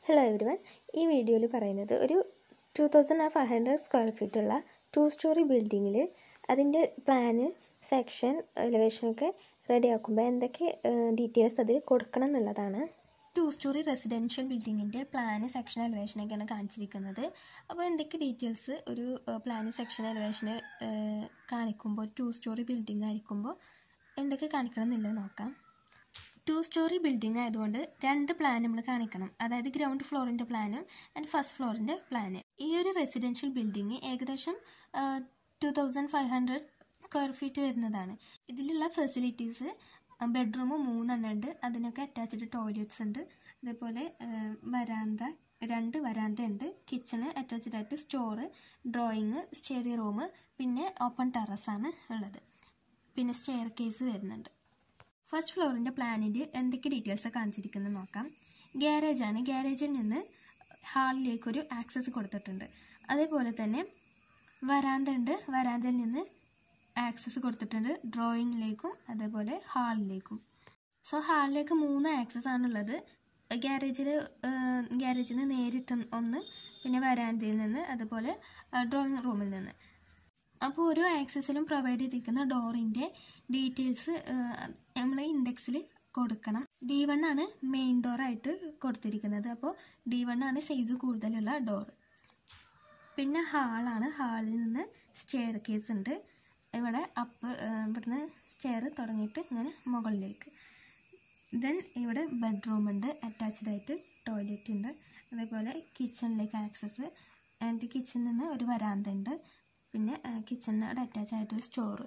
hello every one ഈ വീഡിയോയിൽ പറയുന്നത് ഒരു two thousand five hundred square ഫീറ്റുള്ള ടു സ്റ്റോറി ബിൽഡിങ്ങിൽ അതിൻ്റെ പ്ലാന് സെക്ഷൻ എലിവേഷനൊക്കെ റെഡി ആക്കുമ്പോൾ എന്തൊക്കെ ഡീറ്റെയിൽസ് അതിൽ കൊടുക്കണം എന്നുള്ളതാണ് ടു സ്റ്റോറി റെസിഡൻഷ്യൽ ബിൽഡിങ്ങിൻ്റെ പ്ലാന് സെക്ഷൻ എലിവേഷനൊക്കെയാണ് കാണിച്ചിരിക്കുന്നത് അപ്പോൾ എന്തൊക്കെ ഡീറ്റെയിൽസ് ഒരു പ്ലാന് സെക്ഷൻ എലിവേഷന് കാണിക്കുമ്പോൾ ടു സ്റ്റോറി ബിൽഡിംഗ് ആയിരിക്കുമ്പോൾ എന്തൊക്കെ കാണിക്കണം എന്നുള്ളത് നോക്കാം ടു സ്റ്റോറി ബിൽഡിംഗ് ആയതുകൊണ്ട് രണ്ട് പ്ലാൻ നമ്മൾ കാണിക്കണം അതായത് ഗ്രൗണ്ട് ഫ്ലോറിൻ്റെ പ്ലാനും ആൻഡ് ഫസ്റ്റ് ഫ്ലോറിൻ്റെ പ്ലാന് ഈ ഒരു റെസിഡൻഷ്യൽ ബിൽഡിംഗ് ഏകദേശം two thousand five hundred square feet വരുന്നതാണ് ഇതിലുള്ള ഫെസിലിറ്റീസ് ബെഡ്റൂം മൂന്നെണ്ണം ഉണ്ട് അതിനൊക്കെ അറ്റാച്ച്ഡ് ടോയ്ലറ്റ്സ് ഉണ്ട് അതേപോലെ വരാന്ത രണ്ട് വരാന്ത ഉണ്ട് കിച്ചണ് അറ്റാച്ച്ഡ് ആയിട്ട് സ്റ്റോറ് ഡ്രോയിങ് സ്റ്റഡി റൂം പിന്നെ ഓപ്പൺ ടെറസാണ് ഉള്ളത് പിന്നെ സ്റ്റെയർ കേസ് വരുന്നുണ്ട് ഫസ്റ്റ് ഫ്ലോറിൻ്റെ പ്ലാനിൽ എന്തൊക്കെ ഡീറ്റെയിൽസ് കാണിച്ചിരിക്കുന്നത് നോക്കാം ഗ്യാരേജാണ് ഗ്യാരേജിൽ നിന്ന് ഹാളിലേക്കൊരു ആക്സസ് കൊടുത്തിട്ടുണ്ട് അതേപോലെ തന്നെ വരാന്ത ഉണ്ട് വരാന്തയിൽ നിന്ന് ആക്സസ് കൊടുത്തിട്ടുണ്ട് ഡ്രോയിങ്ങിലേക്കും അതേപോലെ ഹാളിലേക്കും സോ ഹാളിലേക്ക് മൂന്ന് ആക്സസ് ആണുള്ളത് ഗ്യാരേജിൽ ഗ്യാരേജിൽ നിന്ന് നേരിട്ട് ഒന്ന് പിന്നെ വരാന്തയിൽ നിന്ന് അതുപോലെ ഡ്രോയിങ് റൂമിൽ നിന്ന് അപ്പോൾ ഓരോ ആക്സസിലും പ്രൊവൈഡ് ചെയ്തിരിക്കുന്ന ഡോറിൻ്റെ ഡീറ്റെയിൽസ് നമ്മൾ ഇൻഡെക്സിൽ കൊടുക്കണം ഡി വൺ ആണ് മെയിൻ ഡോറായിട്ട് കൊടുത്തിരിക്കുന്നത് അപ്പോൾ ഡി വൺ ആണ് സൈസ് കൂടുതലുള്ള ഡോർ പിന്നെ ഹാളാണ് ഹാളിൽ നിന്ന് സ്റ്റെയർ കേസ് ഉണ്ട് ഇവിടെ അപ്പ് ഇവിടുന്ന് സ്റ്റെയർ തുടങ്ങിയിട്ട് ഇങ്ങനെ മുകളിലേക്ക് ദെൻ ഇവിടെ ബെഡ്റൂം ഉണ്ട് അറ്റാച്ച്ഡ് ആയിട്ട് ടോയ്ലറ്റ് ഉണ്ട് അതേപോലെ കിച്ചണിലേക്ക് ആക്സസ് ആൻഡ് കിച്ചണിൽ നിന്ന് ഒരു വരാന്ത ഉണ്ട് പിന്നെ കിച്ചണിനോട് അറ്റാച്ച് ആയിട്ടൊരു സ്റ്റോറ്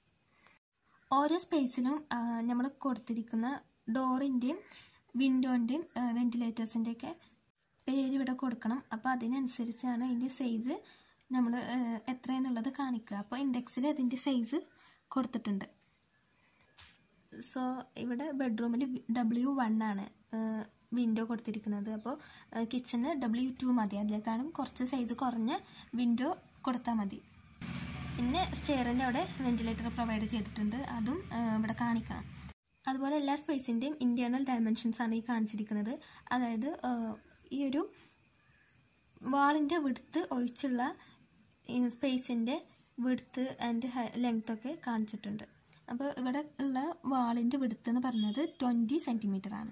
ഓരോ സ്പേസിലും നമ്മൾ കൊടുത്തിരിക്കുന്ന ഡോറിൻ്റെയും വിൻഡോൻ്റെയും വെൻറ്റിലേറ്റേഴ്സിൻ്റെയൊക്കെ പേര് ഇവിടെ കൊടുക്കണം അപ്പോൾ അതിനനുസരിച്ചാണ് അതിൻ്റെ സൈസ് നമ്മൾ എത്രയെന്നുള്ളത് കാണിക്കുക അപ്പോൾ ഇൻഡെക്സിൽ അതിൻ്റെ സൈസ് കൊടുത്തിട്ടുണ്ട് സോ ഇവിടെ ബെഡ്റൂമിൽ ഡബ്ല്യു വൺ ആണ് വിൻഡോ കൊടുത്തിരിക്കുന്നത് അപ്പോൾ കിച്ചണ് ഡബ്ല്യു ടു മതി അതിലേക്കാളും കുറച്ച് സൈസ് കുറഞ്ഞ വിൻഡോ കൊടുത്താൽ മതി പിന്നെ സ്റ്റെയറിൻ്റെ അവിടെ വെൻറ്റിലേറ്റർ പ്രൊവൈഡ് ചെയ്തിട്ടുണ്ട് അതും ഇവിടെ കാണിക്കണം അതുപോലെ എല്ലാ സ്പേസിൻ്റെയും ഇൻറ്റേർണൽ ഡയമെൻഷൻസ് ആണ് ഈ കാണിച്ചിരിക്കുന്നത് അതായത് ഈ ഒരു വാളിൻ്റെ വിടുത്ത് ഒഴിച്ചുള്ള സ്പേസിൻ്റെ വിടുത്ത് ആൻഡ് ലെങ്ത് ഒക്കെ കാണിച്ചിട്ടുണ്ട് അപ്പോൾ ഇവിടെ ഉള്ള വാളിൻ്റെ വിടുത്ത് എന്ന് പറയുന്നത് ട്വൻറ്റി സെൻറ്റിമീറ്റർ ആണ്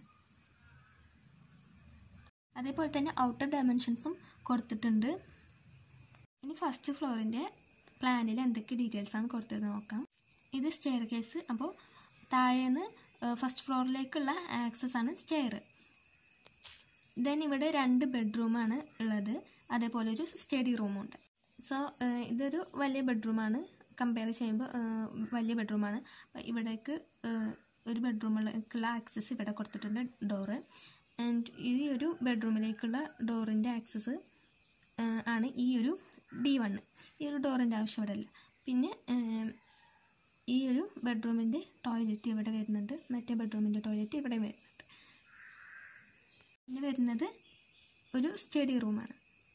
അതേപോലെ തന്നെ ഔട്ടർ ഡയമെൻഷൻസും കൊടുത്തിട്ടുണ്ട് ഇനി ഫസ്റ്റ് ഫ്ലോറിൻ്റെ പ്ലാനിൽ എന്തൊക്കെ ഡീറ്റെയിൽസ് ആണ് കൊടുത്തത് നോക്കാം ഇത് സ്റ്റെയർ കേസ് അപ്പോൾ താഴേന്ന് ഫസ്റ്റ് ഫ്ലോറിലേക്കുള്ള ആക്സസ് ആണ് സ്റ്റെയർ ദെൻ ഇവിടെ രണ്ട് ബെഡ്റൂമാണ് ഉള്ളത് അതേപോലെ ഒരു സ്റ്റഡി റൂമുണ്ട് സോ ഇതൊരു വലിയ ബെഡ്റൂമാണ് കമ്പയർ ചെയ്യുമ്പോൾ വലിയ ബെഡ്റൂമാണ് ഇവിടേക്ക് ഒരു ബെഡ്റൂമിലേക്കുള്ള ആക്സസ് ഇവിടെ കൊടുത്തിട്ടുണ്ട് ഡോറ് ആൻഡ് ഈ ഒരു ബെഡ്റൂമിലേക്കുള്ള ഡോറിൻ്റെ ആക്സസ് ആണ് ഈ ഒരു ഡി വണ്ണ് ഈ ഒരു ഡോറിൻ്റെ ആവശ്യം ഇവിടെ ഇല്ല പിന്നെ ഈ ഒരു ബെഡ്റൂമിൻ്റെ ടോയ്ലറ്റ് ഇവിടെ വരുന്നുണ്ട് മറ്റേ ബെഡ്റൂമിൻ്റെ ടോയ്ലറ്റ് ഇവിടെ വരുന്നുണ്ട് പിന്നെ വരുന്നത് ഒരു സ്റ്റഡി റൂമാണ്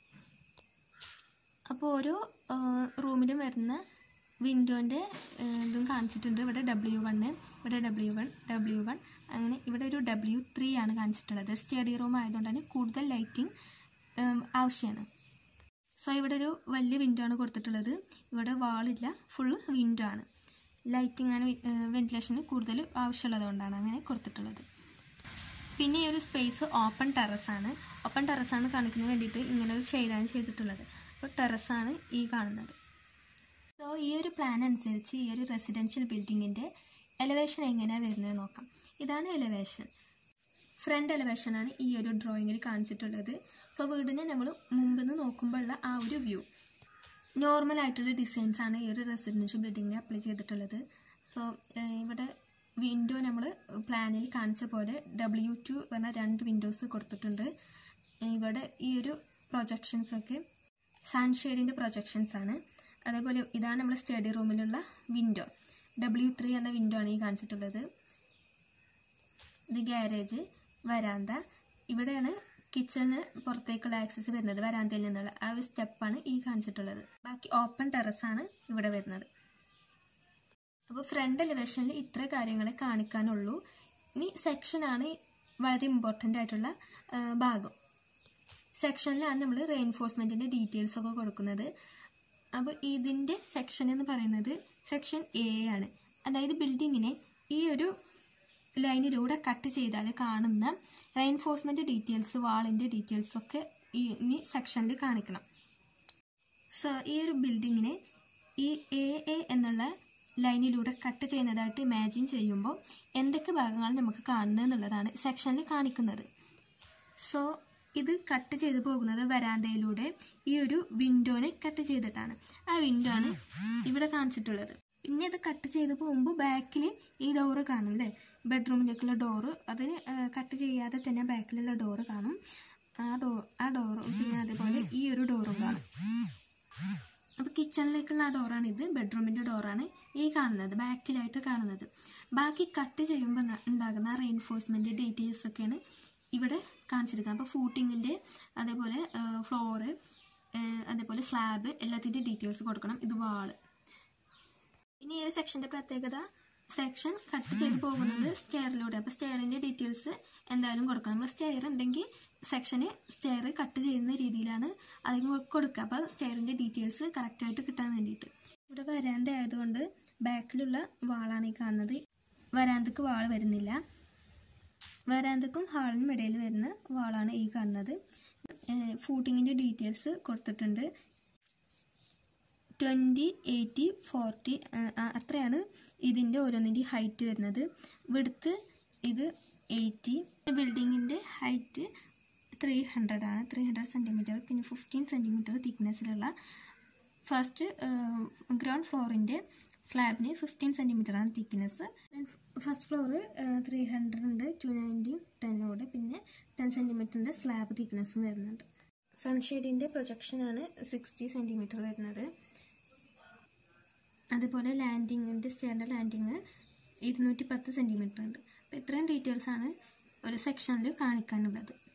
അപ്പോൾ ഓരോ റൂമിലും വരുന്ന വിൻഡോൻ്റെ ഇതും കാണിച്ചിട്ടുണ്ട് ഇവിടെ ഡബ്ല്യു വണ്ണ് ഇവിടെ ഡബ്ല്യു വൺ ഡബ്ല്യു വൺ അങ്ങനെ ഇവിടെ ഒരു ഡബ്ല്യു ത്രീ ആണ് കാണിച്ചിട്ടുള്ളത് സ്റ്റഡി റൂം ആയതുകൊണ്ട് തന്നെ കൂടുതൽ ലൈറ്റിംഗ് ആവശ്യമാണ് സോ ഇവിടെ ഒരു വലിയ വിൻഡോ ആണ് കൊടുത്തിട്ടുള്ളത് ഇവിടെ വാളില്ല ഫുള്ള് വിൻഡോ ആണ് ലൈറ്റിംഗ് ആൻഡ് വെന്റിലേഷന് കൂടുതൽ ആവശ്യമുള്ളതുകൊണ്ടാണ് അങ്ങനെ കൊടുത്തിട്ടുള്ളത് പിന്നെ ഈ ഒരു സ്പേസ് ഓപ്പൺ ടെറസാണ് ഓപ്പൺ ടെറസാണ് കാണിക്കുന്നതിന് വേണ്ടിയിട്ട് ഇങ്ങനെ ഒരു ഷെയ്ഡാണ് ചെയ്തിട്ടുള്ളത് അപ്പോൾ ടെറസാണ് ഈ കാണുന്നത് സോ ഈ ഒരു പ്ലാൻ അനുസരിച്ച് ഈ ഒരു റെസിഡൻഷ്യൽ ബിൽഡിങ്ങിൻ്റെ എലവേഷൻ എങ്ങനെയാണ് വരുന്നത് നോക്കാം ഇതാണ് എലവേഷൻ ഫ്രണ്ട് എലവേഷനാണ് ഈ ഒരു ഡ്രോയിങ്ങിൽ കാണിച്ചിട്ടുള്ളത് സോ വീടിനെ നമ്മൾ മുമ്പിൽ നിന്ന് നോക്കുമ്പോഴുള്ള ആ ഒരു വ്യൂ നോർമൽ ആയിട്ടുള്ള ഡിസൈൻസ് ആണ് ഈ ഒരു റെസിഡൻഷ്യൽ ബിൽഡിങ്ങിന് അപ്ലൈ ചെയ്തിട്ടുള്ളത് സോ ഇവിടെ വിൻഡോ നമ്മൾ പ്ലാനിൽ കാണിച്ച പോലെ ഡബ്ല്യു ടു എന്ന രണ്ട് വിൻഡോസ് കൊടുത്തിട്ടുണ്ട് ഇവിടെ ഈ ഒരു പ്രൊജക്ഷൻസ് ഒക്കെ സൺഷെയ്ഡിൻ്റെ പ്രൊജക്ഷൻസ് ആണ് അതേപോലെ ഇതാണ് നമ്മൾ സ്റ്റഡി റൂമിലുള്ള വിൻഡോ ഡബ്ല്യു ത്രീ എന്ന വിൻഡോ ആണ് ഈ കാണിച്ചിട്ടുള്ളത് ഇത് ഗ്യാരേജ് വരാന്ത ഇവിടെയാണ് കിച്ചണിന് പുറത്തേക്കുള്ള ആക്സസ് വരുന്നത് വരാന്തയിൽ നിന്നുള്ള ആ ഒരു സ്റ്റെപ്പാണ് ഈ കാണിച്ചിട്ടുള്ളത് ബാക്കി ഓപ്പൺ ടെറസാണ് ഇവിടെ വരുന്നത് അപ്പോൾ ഫ്രണ്ട് എലിവേഷനിൽ ഇത്ര കാര്യങ്ങളെ കാണിക്കാനുള്ളൂ ഇനി സെക്ഷനാണ് വളരെ ഇമ്പോർട്ടൻ്റ് ആയിട്ടുള്ള ഭാഗം സെക്ഷനിലാണ് നമ്മൾ റെയിൻഫോഴ്സ്മെൻറ്റിൻ്റെ ഡീറ്റെയിൽസ് ഒക്കെ കൊടുക്കുന്നത് അപ്പോൾ ഇതിൻ്റെ സെക്ഷൻ എന്ന് പറയുന്നത് സെക്ഷൻ എ ആണ് അതായത് ബിൽഡിങ്ങിനെ ഈ ഒരു ലൈനിലൂടെ കട്ട് ചെയ്താൽ കാണുന്ന റെയിൻഫോഴ്സ്മെൻറ്റ് ഡീറ്റെയിൽസ് വാളിൻ്റെ ഡീറ്റെയിൽസ് ഒക്കെ ഈ ഇനി സെക്ഷനിൽ കാണിക്കണം സോ ഈ ഒരു ബിൽഡിങ്ങിനെ ഈ എ എ എന്നുള്ള ലൈനിലൂടെ കട്ട് ചെയ്യുന്നതായിട്ട് ഇമാജിൻ ചെയ്യുമ്പോൾ എന്തൊക്കെ ഭാഗങ്ങൾ നമുക്ക് കാണുന്നത് എന്നുള്ളതാണ് സെക്ഷനിൽ കാണിക്കുന്നത് സോ ഇത് കട്ട് ചെയ്ത് പോകുന്നത് വരാന്തയിലൂടെ ഈ ഒരു വിൻഡോനെ കട്ട് ചെയ്തിട്ടാണ് ആ വിൻഡോ ആണ് ഇവിടെ കാണിച്ചിട്ടുള്ളത് പിന്നെ ഇത് കട്ട് ചെയ്ത് പോകുമ്പോൾ ബാക്കിൽ ഈ ഡോറ് കാണും അല്ലേ ബെഡ്റൂമിലേക്കുള്ള ഡോറ് അതിന് കട്ട് ചെയ്യാതെ തന്നെ ബാക്കിലുള്ള ഡോറ് കാണും ആ ഡോ ആ ഡോറും പിന്നെ അതേപോലെ ഈ ഒരു ഡോറും കാണും അപ്പോൾ കിച്ചണിലേക്കുള്ള ആ ഡോറാണ് ഇത് ബെഡ്റൂമിൻ്റെ ഡോറാണ് ഈ കാണുന്നത് ബാക്കിലായിട്ട് കാണുന്നത് ബാക്കി കട്ട് ചെയ്യുമ്പോൾ ന- ഉണ്ടാകുന്ന റെയിൻഫോഴ്സ്മെൻറ്റ് ഡീറ്റെയിൽസ് ഒക്കെയാണ് ഇവിടെ കാണിച്ചിരിക്കുന്നത് അപ്പോൾ ഫൂട്ടിങ്ങിൻ്റെ അതേപോലെ ഫ്ലോറ് അതേപോലെ സ്ലാബ് എല്ലാത്തിൻ്റെ ഡീറ്റെയിൽസ് കൊടുക്കണം ഇത് വാള് ഇനി ഈ ഒരു സെക്ഷൻ്റെ പ്രത്യേകത സെക്ഷൻ കട്ട് ചെയ്ത് പോകുന്നത് സ്റ്റെയറിലൂടെ അപ്പോൾ സ്റ്റെയറിൻ്റെ ഡീറ്റെയിൽസ് എന്തായാലും കൊടുക്കണം നമ്മൾ സ്റ്റെയർ ഉണ്ടെങ്കിൽ സെക്ഷന് സ്റ്റെയർ കട്ട് ചെയ്യുന്ന രീതിയിലാണ് അതിന് കൊടുക്കുക അപ്പോൾ സ്റ്റെയറിൻ്റെ ഡീറ്റെയിൽസ് കറക്റ്റായിട്ട് കിട്ടാൻ വേണ്ടിയിട്ട് ഇവിടെ വരാന്ത ആയതുകൊണ്ട് ബാക്കിലുള്ള വാളാണ് ഈ കാണുന്നത് വരാന്തക്ക് വാൾ വരുന്നില്ല വരാന്തക്കും ഹാളിനും ഇടയിൽ വരുന്ന വാളാണ് ഈ കാണുന്നത് ഫൂട്ടിങ്ങിൻ്റെ ഡീറ്റെയിൽസ് കൊടുത്തിട്ടുണ്ട് ട്വൻറ്റി എയ്റ്റി ഫോർട്ടി അത്രയാണ് ഇതിൻ്റെ ഓരോന്നിൻ്റെ ഹൈറ്റ് വരുന്നത് വിടുത്ത് ഇത് എയ്റ്റി ബിൽഡിങ്ങിൻ്റെ ഹൈറ്റ് ത്രീ ഹൺഡ്രഡ് ആണ് ത്രീ ഹൺഡ്രഡ് സെൻറ്റിമീറ്റർ പിന്നെ ഫിഫ്റ്റീൻ സെൻറ്റിമീറ്റർ തിക്നെസ്സിലുള്ള ഫസ്റ്റ് ഗ്രൗണ്ട് ഫ്ലോറിൻ്റെ സ്ലാബിന് ഫിഫ്റ്റീൻ സെൻറ്റിമീറ്റർ ആണ് thickness first floor three hundred ഉണ്ട് ടു നയൻറ്റി ടെന്നോട് പിന്നെ ടെൻ സെൻറ്റിമീറ്ററിൻ്റെ സ്ലാബ് തിക്നെസ്സും വരുന്നുണ്ട് സൺഷെയ്ഡിൻ്റെ പ്രൊജക്ഷനാണ് സിക്സ്റ്റി സെൻറ്റിമീറ്റർ വരുന്നത് അതുപോലെ ലാൻഡിങ്ങിൻ്റെ സ്റ്റെയറിൻ്റെ ലാൻഡിങ് ഇരുന്നൂറ്റി പത്ത് സെൻറ്റിമീറ്റർ ഉണ്ട് അപ്പോൾ ഇത്രയും ഡീറ്റെയിൽസാണ് ഒരു സെക്ഷനിൽ കാണിക്കാനുള്ളത്